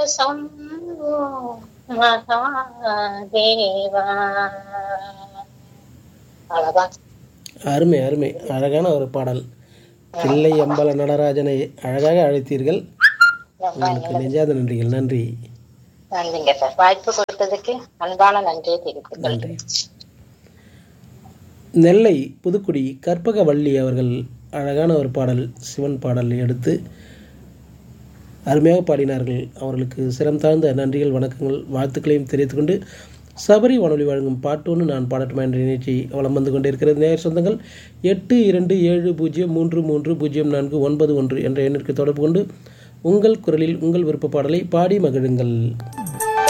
சம்போ மகாதேவா அவ்வளவுதான் அருமை அருமை அழகான ஒரு பாடல் தில்லை அம்பல நடராஜனை அழகாக அழைத்தீர்கள் ரொம்ப உங்களுக்கு நெஞ்சாத நன்றிகள் நன்றி நன்றிங்க சார் வாய்ப்பு கொடுத்ததுக்கு அன்பான நன்றியை தெரிவித்துக் நன்றி நெல்லை புதுக்குடி கற்பகவள்ளி அவர்கள் அழகான ஒரு பாடல் சிவன் பாடல் எடுத்து அருமையாக பாடினார்கள் அவர்களுக்கு சிரம் தாழ்ந்த நன்றிகள் வணக்கங்கள் வாழ்த்துக்களையும் தெரிவித்துக் கொண்டு சபரி வானொலி வழங்கும் பாட்டு ஒன்று நான் பாடட்டுமா என்ற நிகழ்ச்சி வலம் வந்து கொண்டிருக்கிறது நேர் சொந்தங்கள் எட்டு இரண்டு ஏழு பூஜ்ஜியம் மூன்று மூன்று பூஜ்ஜியம் நான்கு ஒன்பது ஒன்று என்ற எண்ணிற்கு தொடர்பு கொண்டு உங்கள் குரலில் உங்கள் விருப்ப பாடலை பாடி மகிழுங்கள்